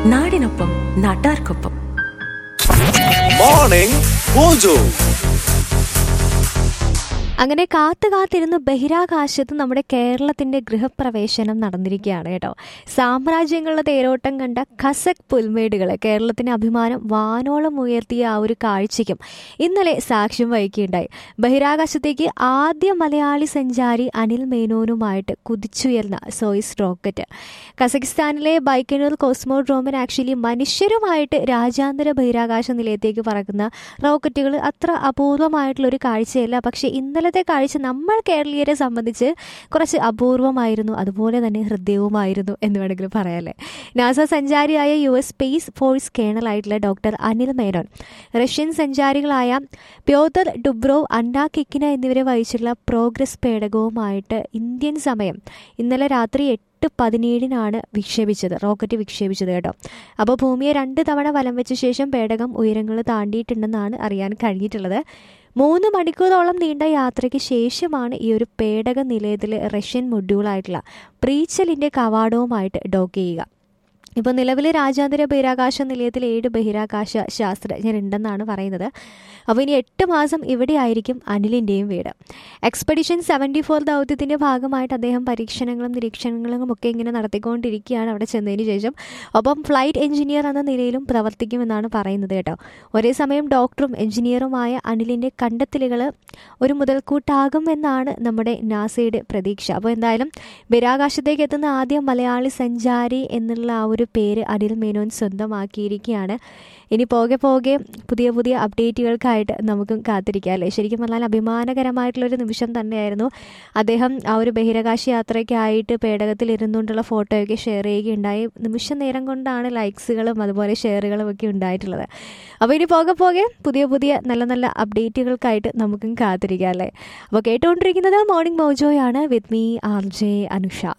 നാടിനൊപ്പം നാട്ടാർക്കൊപ്പം morning mojo അങ്ങനെ കാത്തു കാത്തിരുന്ന് ബഹിരാകാശത്ത് നമ്മുടെ കേരളത്തിന്റെ ഗൃഹപ്രവേശനം നടന്നിരിക്കുകയാണ് കേട്ടോ സാമ്രാജ്യങ്ങളുടെ തേരോട്ടം കണ്ട ഖസക് പുൽമേടുകൾ കേരളത്തിന്റെ അഭിമാനം വാനോളം ഉയർത്തിയ ആ ഒരു കാഴ്ചയ്ക്കും ഇന്നലെ സാക്ഷ്യം വഹിക്കുകയുണ്ടായി ബഹിരാകാശത്തേക്ക് ആദ്യ മലയാളി സഞ്ചാരി അനിൽ മേനോനുമായിട്ട് കുതിച്ചുയർന്ന സോയിസ് റോക്കറ്റ് കസക്കിസ്ഥാനിലെ ബൈക്കനൂർ കോസ്മോഡ്രോമിൻ ആക്ച്വലി മനുഷ്യരുമായിട്ട് രാജ്യാന്തര ബഹിരാകാശ നിലയത്തേക്ക് പറക്കുന്ന റോക്കറ്റുകൾ അത്ര അപൂർവമായിട്ടുള്ള ഒരു കാഴ്ചയല്ല പക്ഷേ ഇന്നലത്തെ കാഴ്ച നമ്മൾ കേരളീയരെ സംബന്ധിച്ച് കുറച്ച് അപൂർവമായിരുന്നു അതുപോലെ തന്നെ ഹൃദയവുമായിരുന്നു എന്ന് വേണമെങ്കിൽ പറയാമല്ലേ നാസ സഞ്ചാരിയായ യു എസ് സ്പേസ് ഫോഴ്സ് കേണലായിട്ടുള്ള ഡോക്ടർ അനിൽ മേനോൻ റഷ്യൻ സഞ്ചാരികളായ പ്യോതർ ഡുബ്രോവ് അണ്ണാ കിക്കിന എന്നിവരെ വഹിച്ചുള്ള പ്രോഗ്രസ് പേടകവുമായിട്ട് ഇന്ത്യൻ സമയം ഇന്നലെ രാത്രി എട്ട് എട്ട് പതിനേഴിനാണ് വിക്ഷേപിച്ചത് റോക്കറ്റ് വിക്ഷേപിച്ചത് കേട്ടോ അപ്പോൾ ഭൂമിയെ രണ്ട് തവണ വലം വെച്ച ശേഷം പേടകം ഉയരങ്ങൾ താണ്ടിയിട്ടുണ്ടെന്നാണ് അറിയാൻ കഴിഞ്ഞിട്ടുള്ളത് മൂന്ന് മണിക്കൂറോളം നീണ്ട യാത്രയ്ക്ക് ശേഷമാണ് ഈ ഒരു പേടക നിലയത്തിലെ റഷ്യൻ മൊഡ്യൂളായിട്ടുള്ള പ്രീച്ചലിൻ്റെ കവാടവുമായിട്ട് ഡോക്ക് ചെയ്യുക ഇപ്പോൾ നിലവിലെ രാജ്യാന്തര ബഹിരാകാശ നിലയത്തിൽ ഏഴ് ബഹിരാകാശ ശാസ്ത്രജ്ഞരുണ്ടെന്നാണ് പറയുന്നത് അപ്പോൾ ഇനി എട്ട് മാസം ഇവിടെ ആയിരിക്കും അനിലിൻ്റെയും വീട് എക്സ്പെഡിഷൻ സെവൻറ്റി ഫോർ ദൗത്യത്തിൻ്റെ ഭാഗമായിട്ട് അദ്ദേഹം പരീക്ഷണങ്ങളും നിരീക്ഷണങ്ങളും ഒക്കെ ഇങ്ങനെ നടത്തിക്കൊണ്ടിരിക്കുകയാണ് അവിടെ ചെന്നതിന് ശേഷം ഒപ്പം ഫ്ലൈറ്റ് എഞ്ചിനീയർ എന്ന നിലയിലും പ്രവർത്തിക്കുമെന്നാണ് പറയുന്നത് കേട്ടോ ഒരേ സമയം ഡോക്ടറും എഞ്ചിനീയറുമായ അനിലിൻ്റെ കണ്ടെത്തലുകൾ ഒരു മുതൽക്കൂട്ടാകും എന്നാണ് നമ്മുടെ നാസയുടെ പ്രതീക്ഷ അപ്പോൾ എന്തായാലും ബഹിരാകാശത്തേക്ക് എത്തുന്ന ആദ്യ മലയാളി സഞ്ചാരി എന്നുള്ള ആ ഒരു പേര് അനിൽ മേനോൻ സ്വന്തമാക്കിയിരിക്കുകയാണ് ഇനി പോകെ പോകെ പുതിയ പുതിയ അപ്ഡേറ്റുകൾക്കായിട്ട് നമുക്കും കാത്തിരിക്കാം അല്ലേ ശരിക്കും പറഞ്ഞാൽ അഭിമാനകരമായിട്ടുള്ളൊരു നിമിഷം തന്നെയായിരുന്നു അദ്ദേഹം ആ ഒരു ബഹിരാകാശ യാത്രയ്ക്കായിട്ട് പേടകത്തിൽ ഇരുന്നുകൊണ്ടുള്ള ഫോട്ടോയൊക്കെ ഷെയർ ചെയ്യുകയുണ്ടായി നിമിഷ നേരം കൊണ്ടാണ് ലൈക്സുകളും അതുപോലെ ഷെയറുകളും ഒക്കെ ഉണ്ടായിട്ടുള്ളത് അപ്പോൾ ഇനി പോകെ പോകെ പുതിയ പുതിയ നല്ല നല്ല അപ്ഡേറ്റുകൾക്കായിട്ട് നമുക്കും കാത്തിരിക്കാം അല്ലേ അപ്പോൾ കേട്ടുകൊണ്ടിരിക്കുന്നത് മോർണിംഗ് മോജോയാണ് with me RJ Anusha Anusha